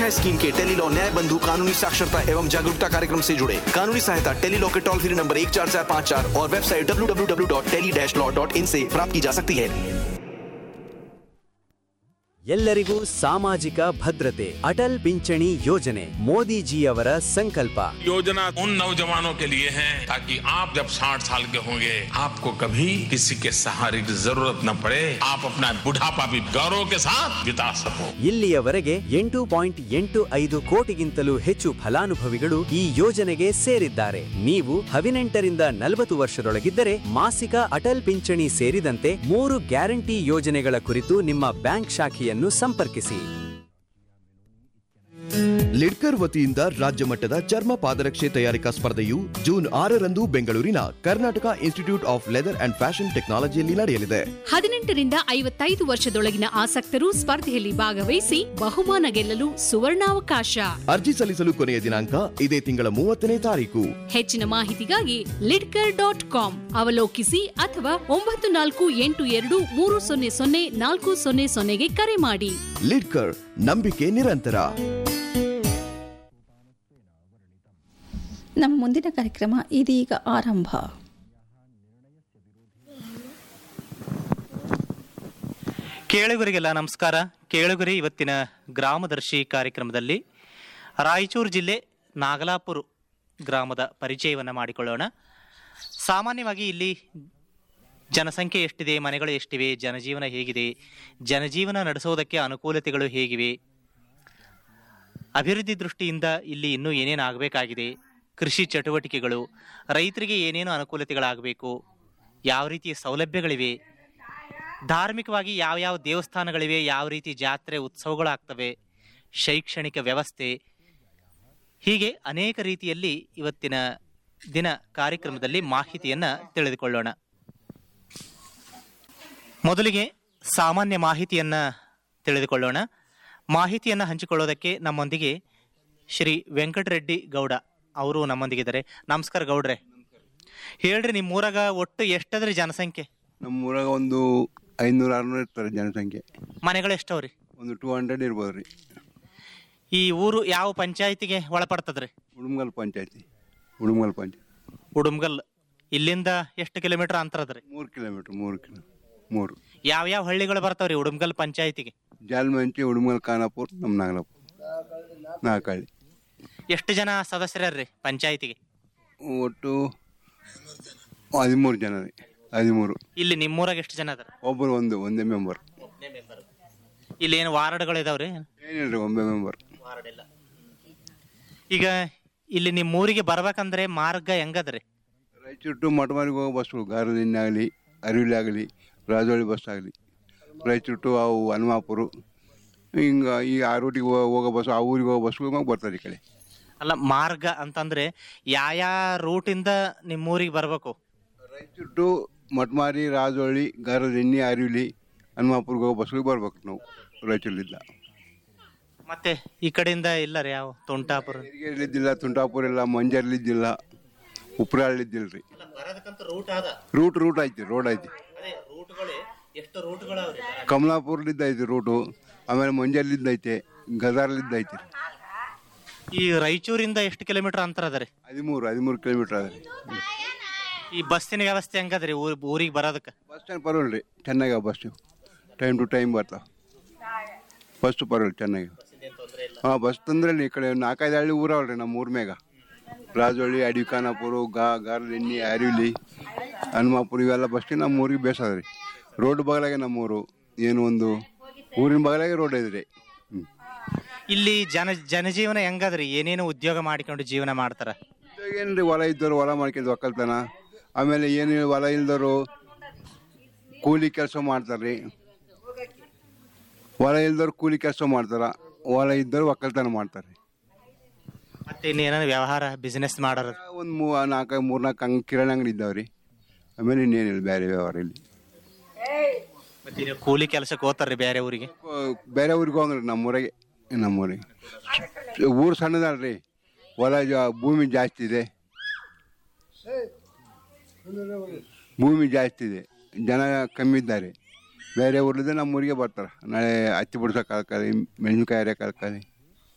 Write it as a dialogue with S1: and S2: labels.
S1: न्याय स्कीम के टेलीलॉ न्याय बंधु कानूनी साक्षरता एवं जागरूकता कार्यक्रम से जुड़े कानूनी सहायता टेलीलॉ के टोल फ्री नंबर एक चार चार पाँच चार और website W W W dot tele dash law dot in से प्राप्त की जा सकती है
S2: ಎಲ್ಲರಿಗೂ ಸಾಮಾಜಿಕ ಭದ್ರತೆ ಅಟಲ್ ಪಿಂಚಣಿ ಯೋಜನೆ ಮೋದಿಜಿಯವರ ಸಂಕಲ್ಪ
S3: योजना उन नौजवानों के लिए है ताकि आप जब 60 साल के होंगे आपको कभी किसी के सहारे की जरूरत न पड़े आप अपना बुढ़ापा भी गौरव के साथ बिता सको
S2: ಇಲ್ಲಿಯವರೆಗೆ ಎಂಟು ಪಾಯಿಂಟ್ ಎಂಟು ಐದು ಕೋಟಿಗಿಂತಲೂ ಹೆಚ್ಚು ಫಲಾನುಭವಿಗಳು ಈ ಯೋಜನೆಗೆ ಸೇರಿದ್ದಾರೆ ನೀವು ಹದಿನೆಂಟರಿಂದ ನಲವತ್ತು ವರ್ಷದೊಳಗಿದ್ದರೆ ಮಾಸಿಕ ಅಟಲ್ ಪಿಂಚಣಿ ಸೇರಿದಂತೆ ಮೂರು ಗ್ಯಾರಂಟಿ ಯೋಜನೆಗಳ ಕುರಿತು ನಿಮ್ಮ ಬ್ಯಾಂಕ್ ಶಾಖೆಯನ್ನು ಸಂಪರ್ಕಿಸಿ
S4: ಲಿಡ್ಕರ್ ವತಿಯಿಂದ ರಾಜ್ಯ ಮಟ್ಟದ ಚರ್ಮ ಪಾದರಕ್ಷೆ ತಯಾರಿಕಾ ಸ್ಪರ್ಧೆಯು ಜೂನ್ ಆರರಂದು ಬೆಂಗಳೂರಿನ Karnataka institute of leather and fashion ಟೆಕ್ನಾಲಜಿಯಲ್ಲಿ ನಡೆಯಲಿದೆ
S5: ಹದಿನೆಂಟರಿಂದ ಐವತ್ತೈದು ವರ್ಷದೊಳಗಿನ ಆಸಕ್ತರು ಸ್ಪರ್ಧೆಯಲ್ಲಿ ಭಾಗವಹಿಸಿ ಬಹುಮಾನ ಗೆಲ್ಲಲು ಸುವರ್ಣಾವಕಾಶ
S4: ಅರ್ಜಿ ಸಲ್ಲಿಸಲು ಕೊನೆಯ ದಿನಾಂಕ ಇದೇ ತಿಂಗಳ ಮೂವತ್ತನೇ ತಾರೀಕು
S5: ಹೆಚ್ಚಿನ ಮಾಹಿತಿಗಾಗಿ ಲಿಡ್ಕರ್ ಡಾಟ್ ಕಾಮ್ ಅವಲೋಕಿಸಿ ಅಥವಾ ಒಂಬತ್ತು ನಾಲ್ಕು ಎಂಟು ಎರಡು ಮೂರು ಸೊನ್ನೆ ಸೊನ್ನೆ ನಾಲ್ಕು ಸೊನ್ನೆ ಸೊನ್ನೆಗೆ ಕರೆ ಮಾಡಿ
S4: ಲಿಡ್ಕರ್ ನಂಬಿಕೆ ನಿರಂತರ
S6: ನಮ್ಮ ಮುಂದಿನ ಕಾರ್ಯಕ್ರಮ ಇದೀಗ ಆರಂಭ
S7: ಕೇಳುಗರಿಗೆಲ್ಲ ನಮಸ್ಕಾರ ಕೇಳುಗರಿ ಇವತ್ತಿನ ಗ್ರಾಮದರ್ಶಿ ಕಾರ್ಯಕ್ರಮದಲ್ಲಿ ರಾಯಚೂರು ಜಿಲ್ಲೆ ನಾಗಲಾಪುರ ಗ್ರಾಮದ ಪರಿಚಯವನ್ನು ಮಾಡಿಕೊಳ್ಳೋಣ ಸಾಮಾನ್ಯವಾಗಿ ಇಲ್ಲಿ ಜನಸಂಖ್ಯೆ ಎಷ್ಟಿದೆ ಮನೆಗಳು ಎಷ್ಟಿವೆ ಜನಜೀವನ ಹೇಗಿದೆ ಜನಜೀವನ ನಡೆಸೋದಕ್ಕೆ ಅನುಕೂಲತೆಗಳು ಹೇಗಿವೆ ಅಭಿವೃದ್ಧಿ ದೃಷ್ಟಿಯಿಂದ ಇಲ್ಲಿ ಇನ್ನೂ ಏನೇನು ಆಗಬೇಕಾಗಿದೆ ಕೃಷಿ ಚಟುವಟಿಕೆಗಳು ರೈತರಿಗೆ ಏನೇನು ಅನುಕೂಲತೆಗಳಾಗಬೇಕು ಯಾವ ರೀತಿಯ ಸೌಲಭ್ಯಗಳಿವೆ ಧಾರ್ಮಿಕವಾಗಿ ಯಾವ ಯಾವ ದೇವಸ್ಥಾನಗಳಿವೆ ಯಾವ ರೀತಿ ಜಾತ್ರೆ ಉತ್ಸವಗಳಾಗ್ತವೆ ಶೈಕ್ಷಣಿಕ ವ್ಯವಸ್ಥೆ ಹೀಗೆ ಅನೇಕ ರೀತಿಯಲ್ಲಿ ಇವತ್ತಿನ ದಿನ ಕಾರ್ಯಕ್ರಮದಲ್ಲಿ ಮಾಹಿತಿಯನ್ನು ತಿಳಿದುಕೊಳ್ಳೋಣ ಮೊದಲಿಗೆ ಸಾಮಾನ್ಯ ಮಾಹಿತಿಯನ್ನು ತಿಳಿದುಕೊಳ್ಳೋಣ ಮಾಹಿತಿಯನ್ನು ಹಂಚಿಕೊಳ್ಳೋದಕ್ಕೆ ನಮ್ಮೊಂದಿಗೆ ಶ್ರೀ ವೆಂಕಟರೆಡ್ಡಿ ಗೌಡ ಅವರು ನಮ್ಮೊಂದಿಗಿದ್ದಾರೆ ನಮಸ್ಕಾರ ಗೌಡ್ರೆ ಹೇಳ್ರಿ ನಿಮ್ಮ ಊರಾಗ ಒಟ್ಟು ಎಷ್ಟದ್ರಿ ಜನಸಂಖ್ಯೆ
S8: ನಮ್ಮ ಊರಾಗ ಒಂದು ಐನೂರು ಆರುನೂರು ಇರ್ತಾರೆ ಜನಸಂಖ್ಯೆ
S7: ಮನೆಗಳು ಎಷ್ಟವ್ರಿ
S8: ಒಂದು ಟೂ ಹಂಡ್ರೆಡ್ ಇರ್ಬೋದು ರೀ
S7: ಈ ಊರು ಯಾವ ಪಂಚಾಯತಿಗೆ ಒಳಪಡ್ತದ್ರಿ
S8: ಉಡುಮಗಲ್ ಪಂಚಾಯತಿ ಉಡುಮಗಲ್ ಪಂಚಾಯತಿ
S7: ಉಡುಮ್ಗಲ್ ಇಲ್ಲಿಂದ ಎಷ್ಟು ಕಿಲೋಮೀಟರ್ ಅಂತರ ಅದ್ರಿ
S8: ಮೂರು ಕಿಲೋಮೀಟ್ರ್ ಮೂರು ಕಿಲೋ ಮೂರು
S7: ಯಾವ ಯಾವ ಹಳ್ಳಿಗಳು ಬರ್ತಾವ್ರಿ ಉಡುಮ್ಗಲ್ ಪಂಚಾಯತಿಗೆ
S8: ಜಾಲ್ಮಂಚಿ ಉಡುಮಗಲ್ ಖಾನಾಪುರ್ ನಮ್ಮ ನಾಗಲಾಪುರ ನಾಲ್ಕಳ್ಳಿ
S7: ಎಷ್ಟು ಜನ ಸದಸ್ಯರ್ರಿ ಪಂಚಾಯತಿಗೆ
S8: ಒಟ್ಟು ಹದಿಮೂರು ಜನ ರೀ ಹದಿಮೂರು
S7: ಇಲ್ಲಿ ನಿಮ್ಮೂರಾಗ ಎಷ್ಟು ಜನ ಅದಾರ
S8: ಒಬ್ಬರು ಒಂದು ಒಂದೇ ಮೆಂಬರ್
S7: ಇಲ್ಲಿ ಏನು ವಾರ್ಡ್ಗಳು ಇದಾವ್ರಿ
S8: ಏನಿಲ್ಲ ರೀ ಒಂದೇ ಮೆಂಬರ್
S7: ಈಗ ಇಲ್ಲಿ ನಿಮ್ಮ ಊರಿಗೆ ಬರ್ಬೇಕಂದ್ರೆ ಮಾರ್ಗ ಹೆಂಗದ್ರಿ
S8: ರಾಯಚೂರು ಟು ಮಠಮಾರಿಗೆ ಹೋಗೋ ಬಸ್ಗಳು ಗಾರದಿನ್ನೆ ಆಗಲಿ ಅರಿವಿಲಿ ಆಗಲಿ ರಾಜೋಳಿ ಬಸ್ ಆಗಲಿ ರಾಯಚೂರು ಟು ಅವು ಹನುಮಾಪುರ ಹಿಂಗೆ ಈ ಆ ರೂಟಿಗೆ ಹೋಗೋ ಬಸ್ ಆ ಊರಿಗೆ ಹೋಗೋ ಬಸ್ಗಳು ಬರ್ತಾರೆ ಈ ಕಡೆ
S7: ಅಲ್ಲ ಮಾರ್ಗ ಅಂತಂದ್ರೆ ಯಾವ ರೂಟಿಂದ ನಿಮ್ಮೂರಿಗೆ ಬರ್ಬೇಕು
S8: ರಾಯಚೂರು ಟು ಮಟ್ಮಾರಿ ರಾಜೋಳಿ ಗಾರದಿನ್ನಿ ಅರಿವಿಲಿ ಹನುಮಾಪುರ್ಗೆ ಹೋಗೋ ಬಸ್ಗಳಿಗೆ ಬರ್ಬೇಕು ನಾವು ರಾಯಚೂರಿಲಿದ್ದ
S7: ಮತ್ತೆ ಈ ಕಡೆಯಿಂದ ಇಲ್ಲ ರೀ ಯಾವ ತುಂಟಾಪುರ
S8: ಹಿರಿಗೆರೆಲಿದ್ದಿಲ್ಲ ತುಂಟಾಪುರ ಇಲ್ಲ ಮಂಜರ್ಲಿದ್ದಿಲ್ಲ ಉಪ್ರಾಳಿದ್ದಿಲ್ಲ ರೀ
S7: ರೂಟ್ ಅದ
S8: ರೂಟ್ ರೂಟ್ ಐತಿ ರೋಡ್ ಐತಿ
S7: ಎಷ್ಟು ರೂಟ್ಗಳವ್ರಿ
S8: ಕಮಲಾಪುರ್ಲಿದ್ದ ಐತಿ ರೂಟು ಆಮೇಲೆ ಮಂಜರ್ಲಿದ್ದ ಐತೆ ಗದಾರ್ಲಿದ್ದ ಐತಿ
S7: ಈ ರಾಯಚೂರಿಂದ ಎಷ್ಟು ಕಿಲೋಮೀಟರ್ ಅಂತರ ಅದ ರೀ
S8: ಹದಿಮೂರು ಹದಿಮೂರು ಕಿಲೋಮೀಟ್ರ್ ಅದ ರೀ
S7: ಈ ಬಸ್ಸಿನ ವ್ಯವಸ್ಥೆ ಹೆಂಗದ್ರಿ ಊರ್ ಊರಿಗೆ ಬರೋದಕ್ಕೆ
S8: ಬಸ್ ಸ್ಟ್ಯಾಂಡ್ ಪರವಾಗಿಲ್ಲ ರೀ ಚೆನ್ನಾಗಿ ಬಸ್ ಟೈಮ್ ಟು ಟೈಮ್ ಬರ್ತಾವ ಬಸ್ ಪರವಾಗಿಲ್ಲ ಚೆನ್ನಾಗಿ ಹಾಂ ಬಸ್ ತಂದ್ರೆ ಈ ಕಡೆ ನಾಲ್ಕೈದು ಹಳ್ಳಿ ಊರವಲ್ರಿ ನಮ್ಮ ಊರ ಮ್ಯಾಗ ರಾಜೋಳಿ ಅಡಿಖಾನಾಪುರ ಗಾ ಗಾರ್ಲೆಣ್ಣಿ ಅರಿವಿಲಿ ಹನುಮಾಪುರ ಇವೆಲ್ಲ ಬಸ್ಗೆ ನಮ್ಮ ಊರಿಗೆ ಬೇಸದ ರೀ ರೋಡ್ ಬಗಲಾಗೆ ನಮ್ಮ ಊರು ಏನು ಒಂದು ಊರಿನ ಬಗಲಾಗೆ ರೋಡ್ ಇದೆ ರೀ ಹ್ಞೂ
S7: ಇಲ್ಲಿ ಜನ ಜನಜೀವನ ಹೆಂಗದ್ರಿ ಏನೇನು ಉದ್ಯೋಗ ಮಾಡಿಕೊಂಡು ಜೀವನ ಮಾಡ್ತಾರ
S8: ಏನ್ರಿ ಹೊಲ ಇದ್ದವರು ಹೊಲ ಮಾಡ್ಕೊಂಡು ಒಕ್ಕಲ್ತನ ಆಮೇಲೆ ಏನು ಹೊಲ ಇಲ್ದವರು ಕೂಲಿ ಕೆಲಸ ಮಾಡ್ತಾರ್ರಿ ಹೊಲ ಇಲ್ದವ್ರು ಕೂಲಿ ಕೆಲಸ ಮಾಡ್ತಾರ ಹೊಲ ಇದ್ದವ್ರು ಒಕ್ಕಲ್ತನ ಮಾಡ್ತಾರೆ
S7: ಮತ್ತೆ ಇನ್ನೇನಾದ್ರು ವ್ಯವಹಾರ ಬಿಸ್ನೆಸ್ ಮಾಡೋರು
S8: ಒಂದು ಮೂ ನಾಲ್ಕು ಮೂರು ನಾಲ್ಕು ಹಂಗೆ ಕಿರಾಣಿ ಅಂಗಡಿ ಇದ್ದಾವ್ರಿ ಆಮೇಲೆ ಇನ್ನೇನಿಲ್ಲ ಬೇರೆ ವ್ಯವಹಾರ ಇಲ್ಲಿ
S7: ಮತ್ತೆ ನೀವು ಕೂಲಿ ಕೆಲಸಕ್ಕೆ ಹೋಗ್ತಾರ್ರಿ ಬೇರೆ ಊರಿಗೆ
S8: ಕೋ- ಬೇರೆ ಊರಿಗೆ ಹೋಗ್ರಿ ನಮ್ಮೂರಿಗೆ ನಮ್ಮೂರಿಗೆ ಊರು ಸಣ್ಣದಲ್ರಿ ಹೊಲ ಜಾ- ಭೂಮಿ ಜಾಸ್ತಿ ಇದೆ ಭೂಮಿ ಜಾಸ್ತಿ ಇದೆ ಜನ ಕಮ್ಮಿ ಇದ್ದಾರೆ ಬೇರೆ ಊರ್ಲಿಂದ ನಮ್ಮ ಊರಿಗೆ ಬರ್ತಾರೆ ನಾಳೆ ಹತ್ತಿ ಬಿಡ್ಸೋಕೆ ಕಲ್ಕಲಿ ಮೆಣಸಿನ್ಕಾಯಿ ಹರಿಯೋಕೆ ಕಲ್ಕಲಿ